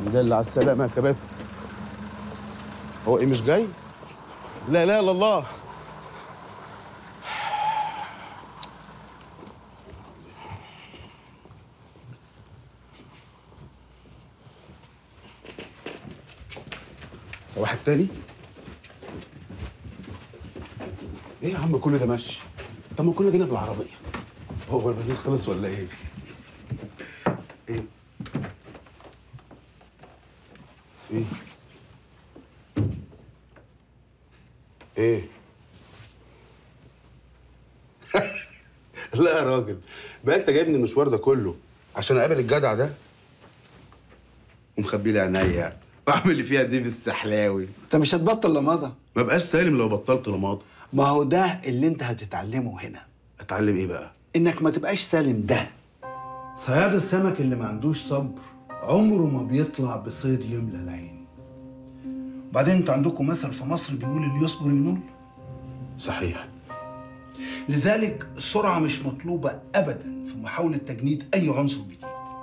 الحمد لله على السلامة يا كباتن هو ايه مش جاي؟ لا لا لا الله واحد تاني؟ ايه يا عم كل ده ماشي؟ طب ما كنا جينا بالعربية هو البنزين خلص ولا ايه؟ ايه؟ ايه؟ ايه؟ لا يا راجل بقى انت جايبني المشوار ده كله عشان اقابل الجدع ده ومخبي لي عينيا واعمل اللي فيها دي بالسحلاوي انت مش هتبطل لمضة ما بقاش سالم لو بطلت لماضي ما هو ده اللي انت هتتعلمه هنا اتعلم ايه بقى انك ما تبقاش سالم ده صياد السمك اللي ما عندوش صبر عمره ما بيطلع بصيد يملى العين بعدين انتوا عندكم مثل في مصر بيقول اللي يصبر ينول صحيح لذلك السرعة مش مطلوبة أبدا في محاولة تجنيد أي عنصر جديد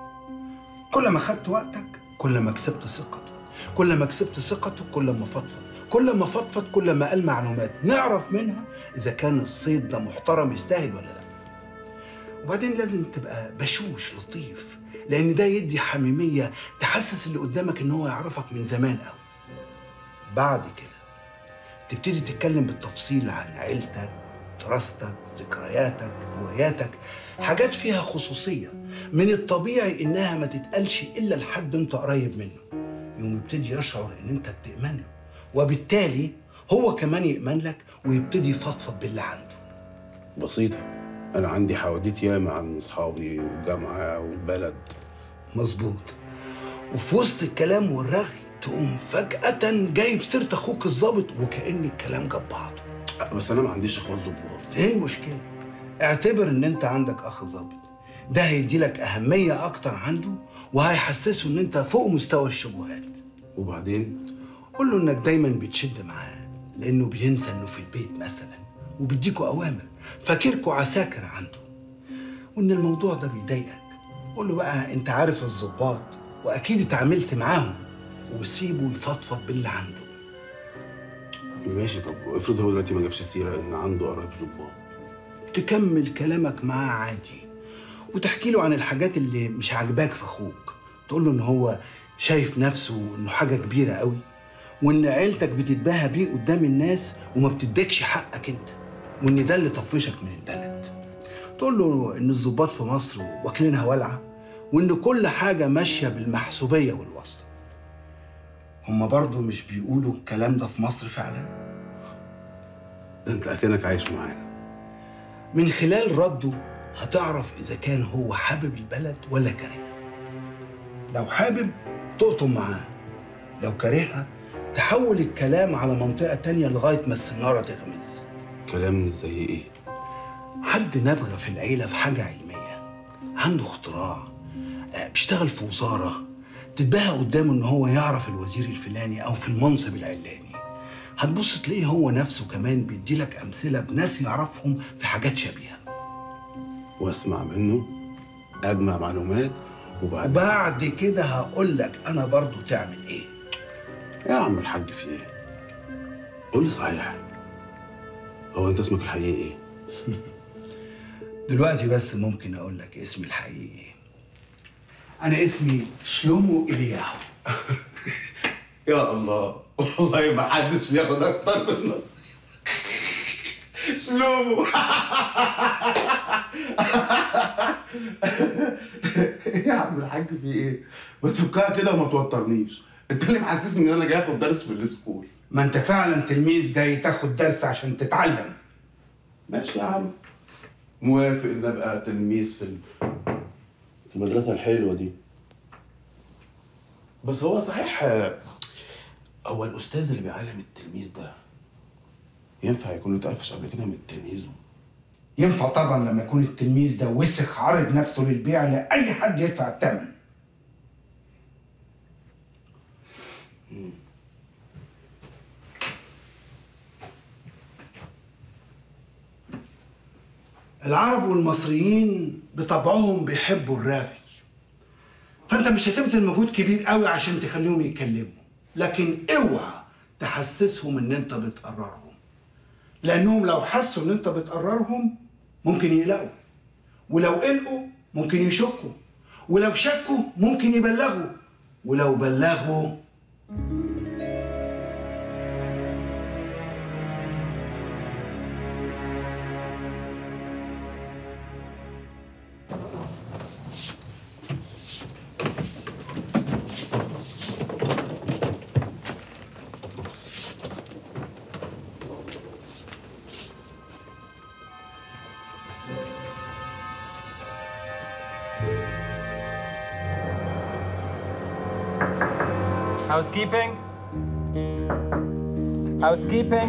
كل ما خدت وقتك كل ما كسبت ثقته كل ما كسبت ثقته كل ما فضفض كل ما فضفض كل ما قال معلومات نعرف منها إذا كان الصيد ده محترم يستاهل ولا لا وبعدين لازم تبقى بشوش لطيف لأن ده يدي حميمية تحسس اللي قدامك إن هو يعرفك من زمان قوي بعد كده تبتدي تتكلم بالتفصيل عن عيلتك دراستك ذكرياتك هواياتك حاجات فيها خصوصية من الطبيعي إنها ما تتقالش إلا لحد أنت قريب منه يوم يبتدي يشعر إن أنت بتأمن له وبالتالي هو كمان يأمن لك ويبتدي يفضفض باللي عنده بسيطة أنا عندي حواديت ياما عن أصحابي والجامعة والبلد مظبوط وفي وسط الكلام والرغي تقوم فجأة جايب سيرة أخوك الظابط وكأن الكلام جاب بعضه أه، بس أنا ما عنديش إخوات ظباط ايه المشكلة؟ اعتبر ان انت عندك اخ ظابط ده هيدي لك اهمية اكتر عنده وهيحسسه ان انت فوق مستوى الشبهات وبعدين قول له انك دايما بتشد معاه لانه بينسى انه في البيت مثلا وبيديكوا اوامر فاكركوا عساكر عنده وان الموضوع ده بيضايقك قول له بقى انت عارف الظباط واكيد اتعاملت معاهم وسيبه يفضفض باللي عنده ماشي طب افرض هو دلوقتي ما جابش سيرة إن عنده قرايب ظباط تكمل كلامك معاه عادي وتحكي له عن الحاجات اللي مش عاجباك في اخوك تقول له ان هو شايف نفسه انه حاجه كبيره قوي وان عيلتك بتتباهى بيه قدام الناس وما بتديكش حقك انت وان ده اللي طفشك من البلد تقول له ان الضباط في مصر واكلينها ولعه وان كل حاجه ماشيه بالمحسوبيه والواسطه هما برضو مش بيقولوا الكلام ده في مصر فعلا ده أنت أكنك عايش معانا من خلال رده هتعرف إذا كان هو حابب البلد ولا كارهها لو حابب تقطم معاه لو كارهها تحول الكلام على منطقة تانية لغاية ما السنارة تغمز كلام زي إيه؟ حد نابغة في العيلة في حاجة علمية عنده اختراع آه، بيشتغل في وزارة تتباهى قدامه ان هو يعرف الوزير الفلاني او في المنصب العلاني هتبص تلاقيه هو نفسه كمان بيديلك امثله بناس يعرفهم في حاجات شبيهه وأسمع منه أجمع معلومات وبعدين وبعد كده هقول لك انا برضو تعمل ايه يا عم الحاج في إيه؟ قول لي صحيح هو أنت اسمك الحقيقي إيه؟ دلوقتي بس ممكن اقول لك اسمي الحقيقي انا اسمي شلومو الياهو يا الله والله ما حدش بياخد اكتر من نصيب سلومو ايه يا عم الحاج في ايه؟ ما تفكها كده وما توترنيش انت اللي محسسني ان انا جاي اخد درس في السكول ما انت فعلا تلميذ جاي تاخد درس عشان تتعلم ماشي يا عم موافق ان ابقى تلميذ في ال... في المدرسه الحلوه دي بس هو صحيح آه، هو الاستاذ اللي بيعلم التلميذ ده ينفع يكون اتقفش قبل كده من تلميذه ينفع طبعا لما يكون التلميذ ده وسخ عارض نفسه للبيع لاي حد يدفع الثمن العرب والمصريين بطبعهم بيحبوا الراغي فانت مش هتبذل مجهود كبير قوي عشان تخليهم يتكلموا لكن اوعى تحسسهم ان انت بتقررهم لانهم لو حسوا ان انت بتقررهم ممكن يقلقوا ولو قلقوا ممكن يشكوا ولو شكوا ممكن يبلغوا ولو بلغوا Housekeeping? Housekeeping?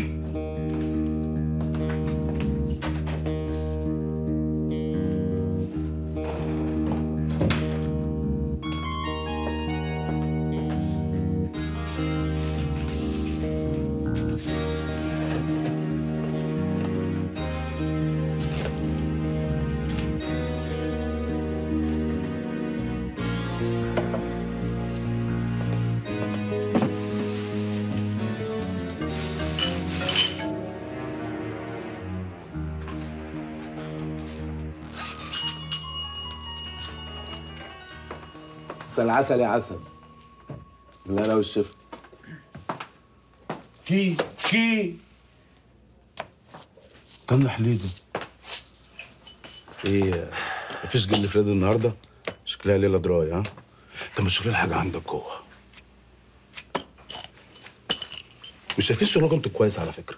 عسل عسل يا عسل بالله والشفا كي كي تنح ليه ده؟ ايه مفيش جل فريد النهارده شكلها ليله دراي ها طب ما تشوف لي حاجه عندك جوه مش شايفين شغلكم انتوا كويس على فكره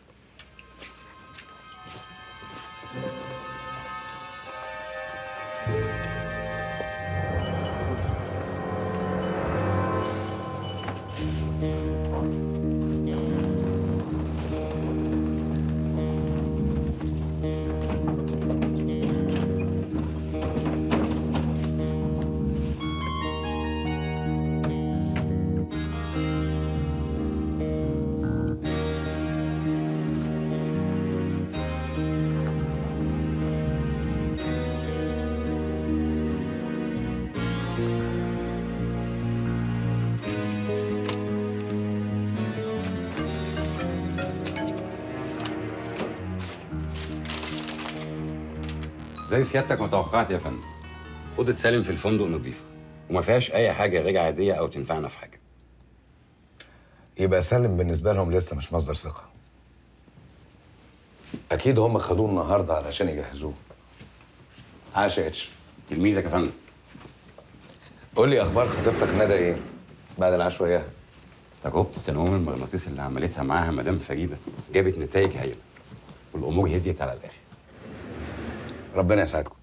زي سيادتك ما توقعت يا فندم اوضه سالم في الفندق نظيفه وما فيهاش اي حاجه غير عاديه او تنفعنا في حاجه يبقى سالم بالنسبه لهم لسه مش مصدر ثقه اكيد هم خدوه النهارده علشان يجهزوه عاش يا اتش تلميذك يا فندم قول لي اخبار خطيبتك ندى ايه بعد العشوائيه تجربه التنويم المغناطيسي اللي عملتها معاها مدام فريده جابت نتائج هايله والامور هديت على الاخر ربنا يسعدكم